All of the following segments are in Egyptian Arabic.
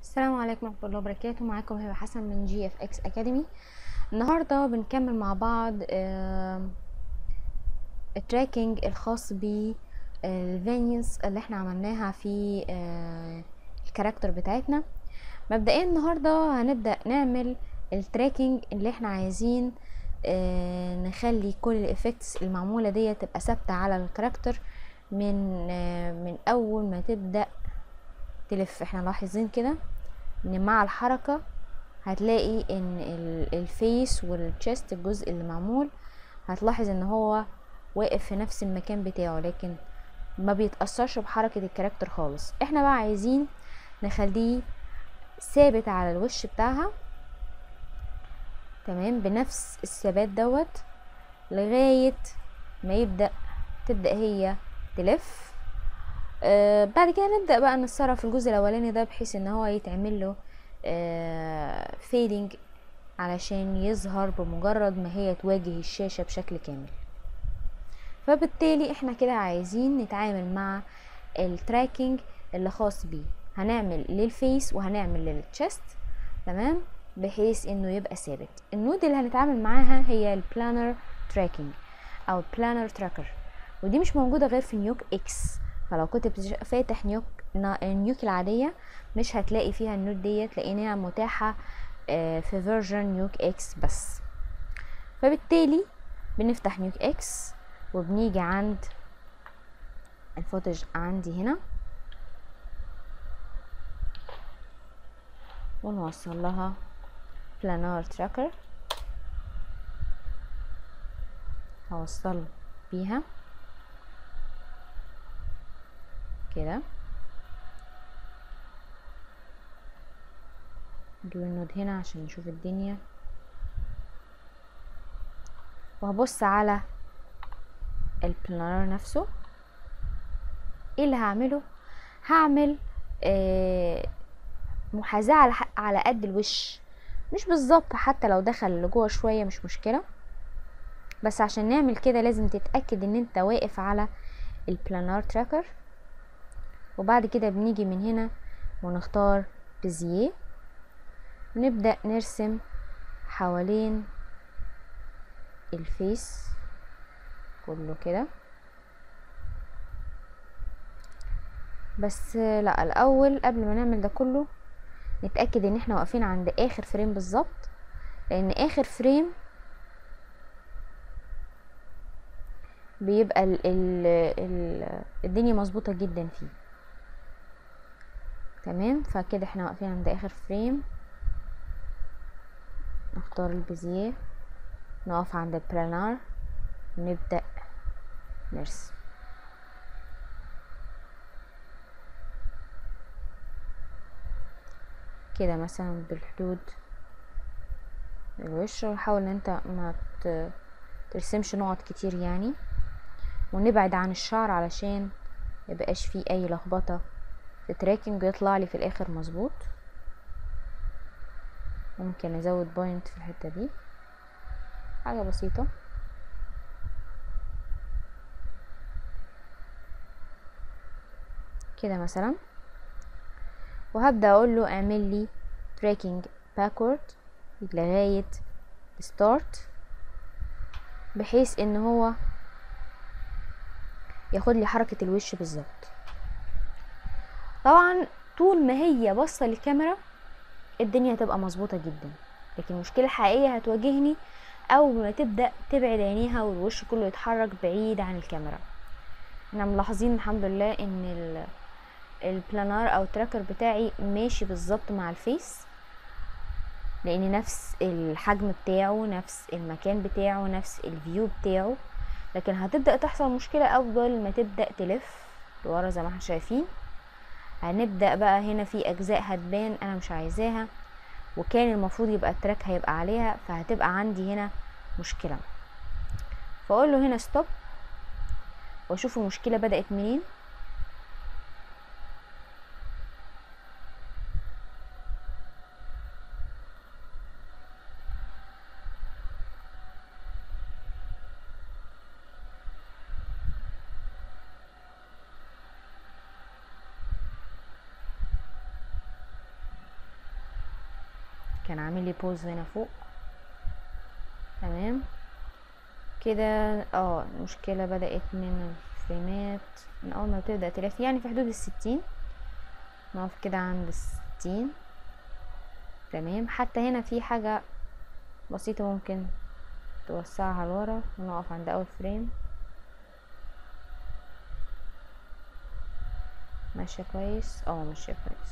السلام عليكم ورحمة الله وبركاته معاكم هبة حسن من جي اف اكس اكاديمي النهاردة بنكمل مع بعض آم، التراكنج الخاص بالفينيوز اللي احنا عملناها في آه، الكاركتر بتاعتنا مبدئيا النهاردة هنبدأ نعمل التراكنج اللي احنا عايزين آه، نخلي كل الافكتس المعمولة دي تبقى ثابتة على الكاركتر من آه، من اول ما تبدأ تلف احنا لاحظين كده ان مع الحركة هتلاقي ان ال- الفيس والتشست الجزء اللي معمول هتلاحظ ان هو واقف في نفس المكان بتاعه لكن ما بيتأثرش بحركة الكاركتر خالص احنا بقى عايزين نخليه ثابت على الوش بتاعها تمام بنفس الثبات دوت لغاية ما يبدأ تبدأ هي تلف آه بعد كده نبدأ بقى نتصرف في الجزء الأولاني ده بحيث ان هو يتعمل له آه فيدنج علشان يظهر بمجرد ما هي تواجه الشاشة بشكل كامل فبالتالي احنا كده عايزين نتعامل مع التراكنج اللي خاص بيه هنعمل للفيس وهنعمل للتشست تمام بحيث انه يبقى ثابت النود اللي هنتعامل معاها هي البلانر تراكنج او البلانر تراكر ودي مش موجودة غير في نيوك اكس فلو كنت بتج- فاتح نيوك نا- نيوك العادية مش هتلاقي فيها النود ديت لانها متاحة آه، في فيرجن نيوك اكس بس فبالتالي بنفتح نيوك اكس وبنيجي عند الفوتج عندي هنا ونوصل لها بلانار تراكر هوصل بيها كده نجيب النود هنا عشان نشوف الدنيا وهبص على البلانر نفسه ايه اللي هعمله هعمل آه محاذاة على ح- على قد الوش مش بالظبط حتى لو دخل لجوه شوية مش مشكلة بس عشان نعمل كده لازم تتأكد ان انت واقف على البلانار تراكر وبعد كده بنيجي من هنا ونختار بزيه ونبدأ نرسم حوالين الفيس كله كده بس لا الاول قبل ما نعمل ده كله نتاكد ان احنا واقفين عند اخر فريم بالظبط لان اخر فريم بيبقى ال ال ال الدنيا مظبوطه جدا فيه تمام فكده احنا واقفين عند اخر فريم نختار البزيه نقف عند البلانار ونبدأ نرسم كده مثلا بالحدود الوش وحاول ان انت ما ت- ترسمش نقط كتير يعني ونبعد عن الشعر علشان ميبقاش فيه اي لخبطة في تراكنج ويطلع لي في الاخر مظبوط ممكن ازود بوينت في الحتة دي حاجة بسيطة كده مثلا وهبدأ اقول له اعمل لي tracking backward لغاية start بحيث ان هو ياخد لي حركة الوش بالظبط طبعا طول ما هي باصة للكاميرا الدنيا هتبقى مظبوطة جدا لكن المشكلة الحقيقية هتواجهني اول ما تبدأ تبعد عينيها والوش كله يتحرك بعيد عن الكاميرا احنا ملاحظين الحمد لله ان ال البلانار او التراكر بتاعي ماشي بالظبط مع الفيس لان نفس الحجم بتاعه نفس المكان بتاعه نفس الفيو بتاعه لكن هتبدأ تحصل مشكلة اول ما تبدأ تلف لورا زي ما احنا شايفين هنبدأ بقى هنا في اجزاء هتبان انا مش عايزاها وكان المفروض يبقى التراك هيبقى عليها فهتبقى عندي هنا مشكلة فاقول له هنا ستوب واشوف المشكلة بدأت منين كان عامل لي بوز هنا فوق تمام كده اه المشكلة بدأت من الفريمات من اول ما بتبدأ تلف يعني في حدود الستين نقف كده عند الستين تمام حتى هنا في حاجة بسيطة ممكن توسعها لورا ونقف عند اول فريم ماشية كويس اه ماشية كويس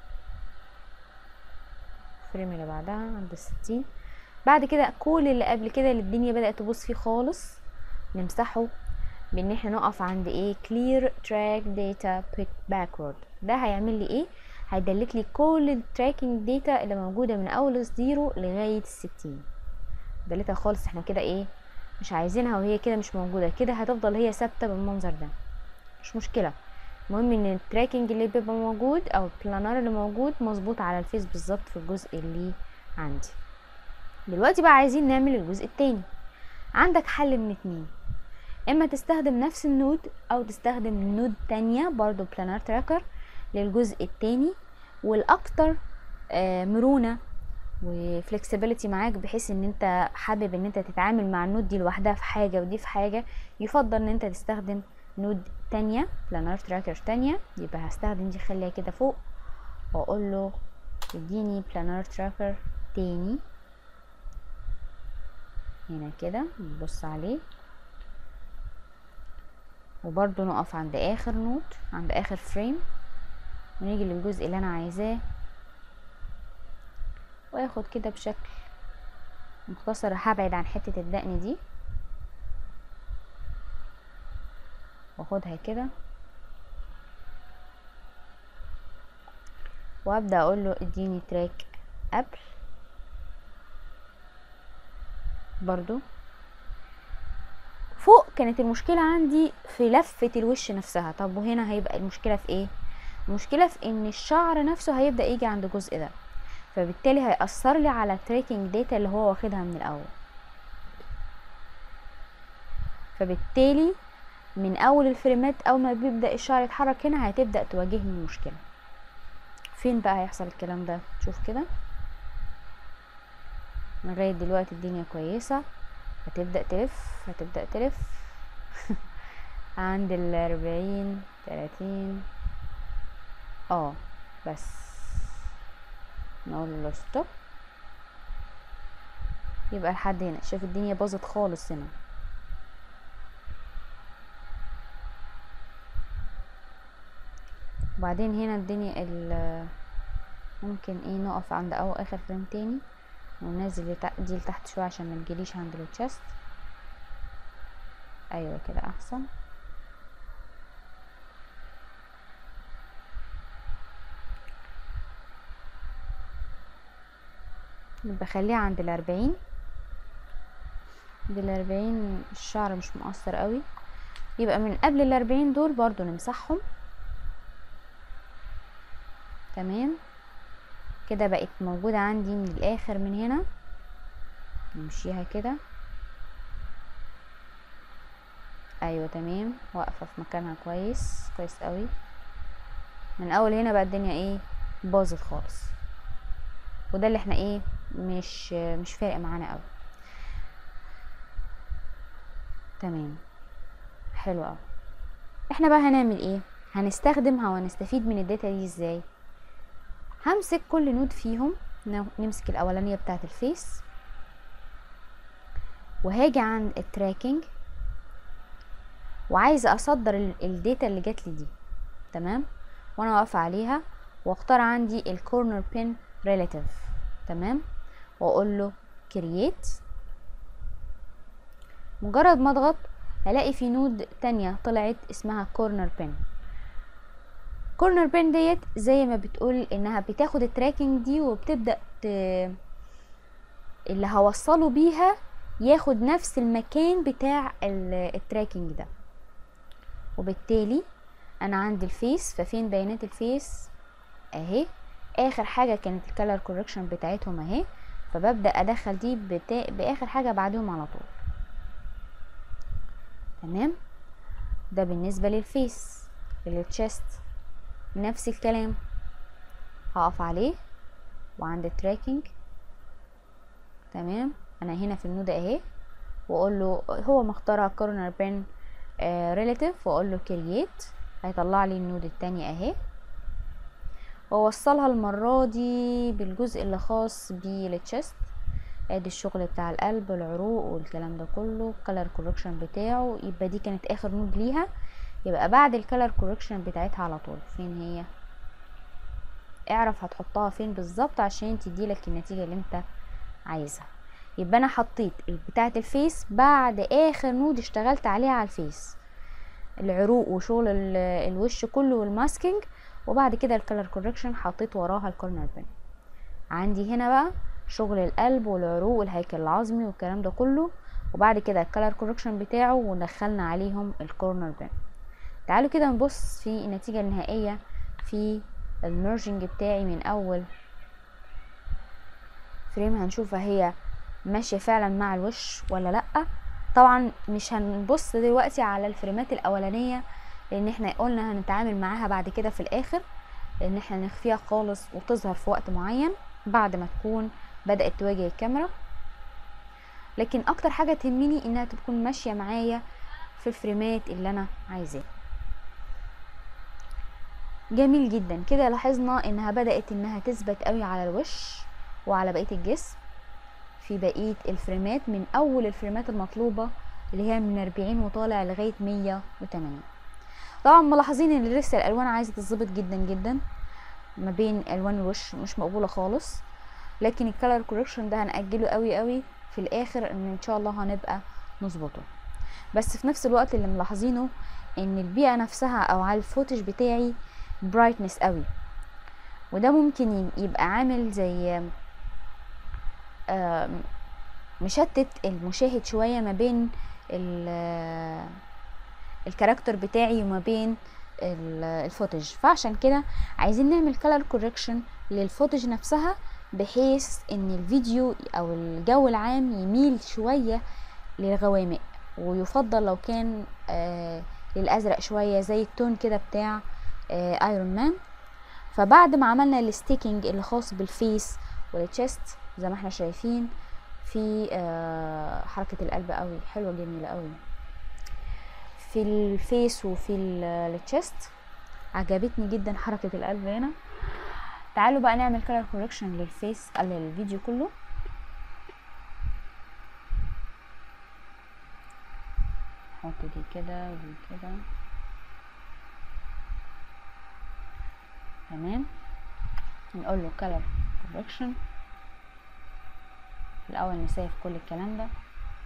الفريم اللي بعدها عند الستين بعد كده كل اللي قبل كده اللي الدنيا بدأت تبص فيه خالص نمسحه بان احنا نقف عند ايه clear track data pick backward ده هيعمل لي ايه هيدلك لي كل التراكنج داتا اللي موجودة من اول الزيرو لغاية الستين دلتها خالص احنا كده ايه مش عايزينها وهي كده مش موجودة كده هتفضل هي ثابتة بالمنظر ده مش مشكلة المهم ان التراكنج اللي بيبقى موجود او البلانر اللي موجود مظبوط على الفيس بالظبط في الجزء اللي عندي دلوقتي بقى عايزين نعمل الجزء التاني عندك حل من اتنين اما تستخدم نفس النود او تستخدم نود تانية برضو بلانر تراكر للجزء التاني والاكتر آه مرونة وفلكسبيليتي معاك بحيث ان انت حابب ان انت تتعامل مع النود دي لوحدها في حاجة ودي في حاجة يفضل ان انت تستخدم نود تانية بلانر تراكر تانية يبقى هستخدم دي خليها كده فوق واقول له اديني بلانر تراكر تاني هنا كده نبص عليه وبرضو نقف عند اخر نوت عند اخر فريم ونيجي للجزء اللي انا عايزاه واخد كده بشكل مختصر هبعد عن حتة الدقن دي واخدها كده وابدا اقول له اديني تراك قبل برضو فوق كانت المشكلة عندي في لفة الوش نفسها طب وهنا هيبقى المشكلة في ايه المشكلة في ان الشعر نفسه هيبدأ يجي عند الجزء ده فبالتالي هيأثر لي على التراكنج داتا اللي هو واخدها من الاول فبالتالي من اول الفريمات اول ما بيبدأ الشعر يتحرك هنا هتبدأ تواجهني المشكلة فين بقى هيحصل الكلام ده شوف كده لغاية دلوقتي الدنيا كويسة هتبدأ تلف هتبدأ تلف عند الأربعين تلاتين اه بس نقول له ستوب يبقى لحد هنا شوف الدنيا باظت خالص هنا وبعدين هنا الدنيا ال ممكن ايه نقف عند او اخر فريم تاني وننزل دي لتحت شويه عشان ما تجيليش عند التشست ايوه كده احسن بخليها عند الأربعين عند الأربعين الشعر مش مؤثر قوي يبقى من قبل الأربعين دول برضو نمسحهم تمام كده بقت موجودة عندي من الآخر من هنا نمشيها كده ايوه تمام واقفة في مكانها كويس كويس قوي من اول هنا بقى الدنيا ايه باظت خالص وده اللي احنا ايه مش مش فارق معانا قوي تمام حلو قوي احنا بقى هنعمل ايه هنستخدمها ونستفيد من الداتا دي ازاي همسك كل نود فيهم نمسك الاولانيه بتاعه الفيس وهاجي عند التراكنج وعايزه اصدر الداتا اللي جات لي دي تمام وانا واقفه عليها واختار عندي الكورنر بين ريلاتيف تمام واقول له كرييت مجرد ما اضغط هلاقي في نود تانية طلعت اسمها كورنر بين كورنر بين ديت زي ما بتقول انها بتاخد التراكنج دي وبتبدا ت... اللي هوصله بيها ياخد نفس المكان بتاع التراكنج ده وبالتالي انا عندي الفيس ففين بيانات الفيس اهي اخر حاجة كانت الكالر كوركشن بتاعتهم اهي فببدأ ادخل دي بتا... باخر حاجة بعدهم على طول تمام ده بالنسبة للفيس للتشست نفس الكلام هقف عليه وعند التراكنج تمام انا هنا في النود اهي واقول له هو مختارها كورنر بين ريلاتيف واقول له كرييت هيطلع لي النود التانية اهي واوصلها المرة دي بالجزء اللي خاص بالتشست ادي الشغل بتاع القلب والعروق والكلام ده كله الكالر كوركشن بتاعه يبقى دي كانت اخر نود ليها يبقى بعد الكالر كوركشن بتاعتها على طول فين هي اعرف هتحطها فين بالظبط عشان تديلك النتيجة اللي انت عايزها يبقى انا حطيت بتاعة الفيس بعد اخر نود اشتغلت عليها على الفيس العروق وشغل الوش كله والماسكينج وبعد كده الكالر كوركشن حطيت وراها الكورنر بين عندي هنا بقى شغل القلب والعروق والهيكل العظمي والكلام ده كله وبعد كده الكالر كوركشن بتاعه ودخلنا عليهم الكورنر بين تعالوا كده نبص في النتيجة النهائية في الميرجنج بتاعي من اول فريم هنشوفها هي ماشية فعلا مع الوش ولا لأ طبعا مش هنبص دلوقتي على الفريمات الاولانية لان احنا قلنا هنتعامل معاها بعد كده في الاخر لان احنا نخفيها خالص وتظهر في وقت معين بعد ما تكون بدأت تواجه الكاميرا لكن اكتر حاجة تهمني انها تكون ماشية معايا في الفريمات اللي انا عايزاها جميل جدا كده لاحظنا انها بدأت انها تثبت قوي على الوش وعلى بقية الجسم في بقية الفريمات من اول الفريمات المطلوبة اللي هي من 40 وطالع لغاية 180 طبعا ملاحظين ان لسه الالوان عايزة تظبط جدا جدا ما بين الوان الوش مش مقبولة خالص لكن الكالر كوركشن ده هنأجله قوي قوي في الاخر ان ان شاء الله هنبقى نظبطه بس في نفس الوقت اللي ملاحظينه ان البيئة نفسها او على الفوتج بتاعي برايتنس قوي وده ممكن يبقى عامل زي مشتت المشاهد شوية ما بين الكاركتر بتاعي وما بين الفوتج فعشان كده عايزين نعمل كلر كوركشن للفوتج نفسها بحيث ان الفيديو او الجو العام يميل شوية للغوامق ويفضل لو كان آه للازرق شوية زي التون كده بتاع ايرون مان فبعد ما عملنا الستيكينج اللي خاص بالفيس والتشست زي ما احنا شايفين في آه حركة القلب قوي حلوة جميلة قوي في الفيس وفي التشست عجبتني جدا حركة القلب هنا تعالوا بقى نعمل كلر كوركشن للفيس للفيديو كله نحط دي كده ودي كده تمام نقول له color correction الاول نسيف كل الكلام ده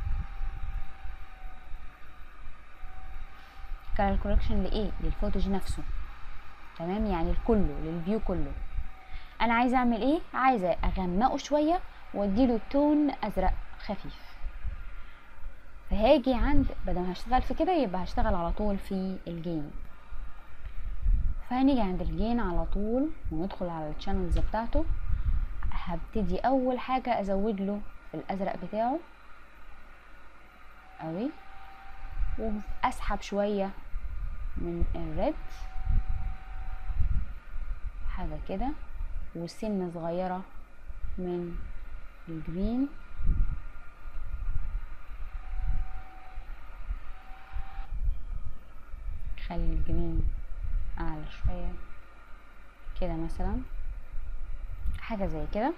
color correction لايه للفوتوج نفسه تمام يعني لكله للفيو كله انا عايزه اعمل ايه عايزه اغمقه شويه واديله تون ازرق خفيف فهاجي عند بدل ما هشتغل في كده يبقى هشتغل على طول في الجيم فهنيجي عند الجين على طول وندخل على الشانلز بتاعته هبتدي اول حاجة ازود له الازرق بتاعه قوي واسحب شوية من الريد حاجة كده وسنة صغيرة من الجرين خلي الجرين اعلى شوية كده مثلا حاجة زي كده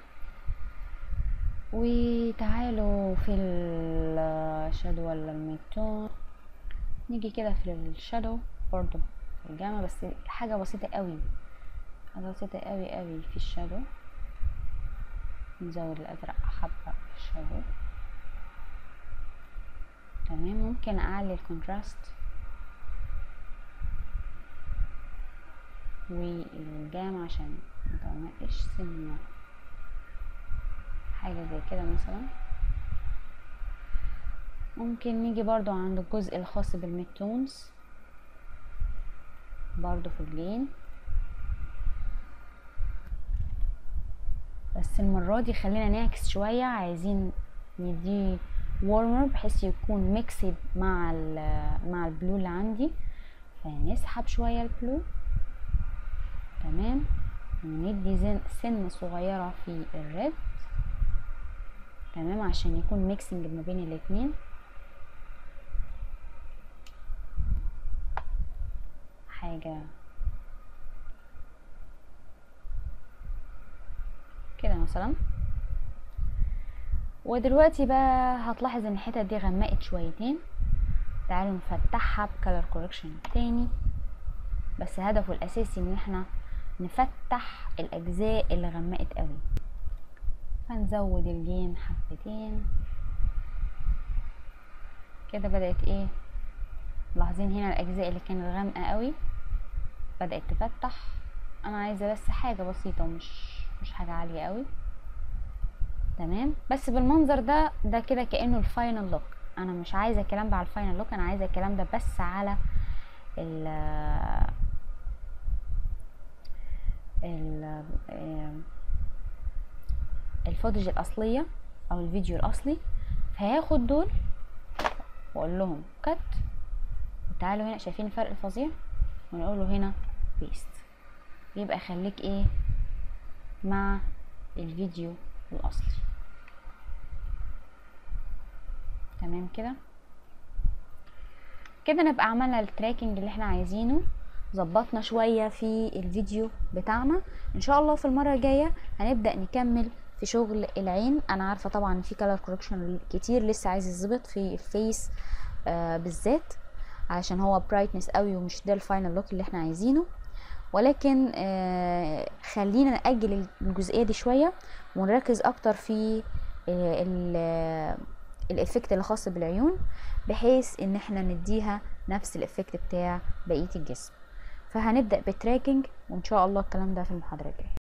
وتعالوا في الشادو ولا الميتون نيجي كده في الشادو برضو في الجامعة بس حاجة بسيطة قوي حاجة بسيطة قوي قوي في الشادو نزود الازرق حبة في الشادو تمام ممكن اعلي الكونتراست والجام عشان متغمقش سنة حاجة زي كده مثلا ممكن نيجي برضو عند الجزء الخاص بالميد تونز برضو في الجين بس المرة دي خلينا نعكس شوية عايزين نديه وارمر بحيث يكون ميكسد مع مع البلو اللي عندي فنسحب شوية البلو تمام وندي زن سنة صغيرة في الريد تمام عشان يكون ميكسنج ما بين الاتنين حاجة كده مثلا ودلوقتي بقى هتلاحظ ان الحتت دي غمقت شويتين تعالوا نفتحها بكالر كوركشن تاني بس هدفه الاساسي ان احنا نفتح الاجزاء اللي غمقت قوي هنزود الجين حبتين كده بدأت ايه ملاحظين هنا الاجزاء اللي كانت غامقة قوي بدأت تفتح انا عايزة بس حاجة بسيطة ومش مش حاجة عالية قوي تمام بس بالمنظر ده ده كده كأنه الفاينل لوك انا مش عايزة الكلام ده على الفاينل لوك انا عايزة الكلام ده بس على ال ال الفوتج الاصلية او الفيديو الاصلي فهاخد دول واقول لهم كت وتعالوا هنا شايفين الفرق الفظيع ونقول له هنا بيست يبقى خليك ايه مع الفيديو الاصلي تمام كده كده نبقى عملنا التراكنج اللي احنا عايزينه ظبطنا شوية في الفيديو بتاعنا ان شاء الله في المرة الجاية هنبدأ نكمل في شغل العين انا عارفة طبعا ان في كلر كوركشن كتير لسه عايز يظبط في الفيس آه بالذات علشان هو برايتنس قوي ومش ده الفاينل لوك اللي احنا عايزينه ولكن آه خلينا نأجل الجزئية دي شوية ونركز اكتر في آه الافكت اللي خاص بالعيون بحيث ان احنا نديها نفس الافكت بتاع بقية الجسم فهنبدأ بالتراكنج وان شاء الله الكلام ده في المحاضرة الجاية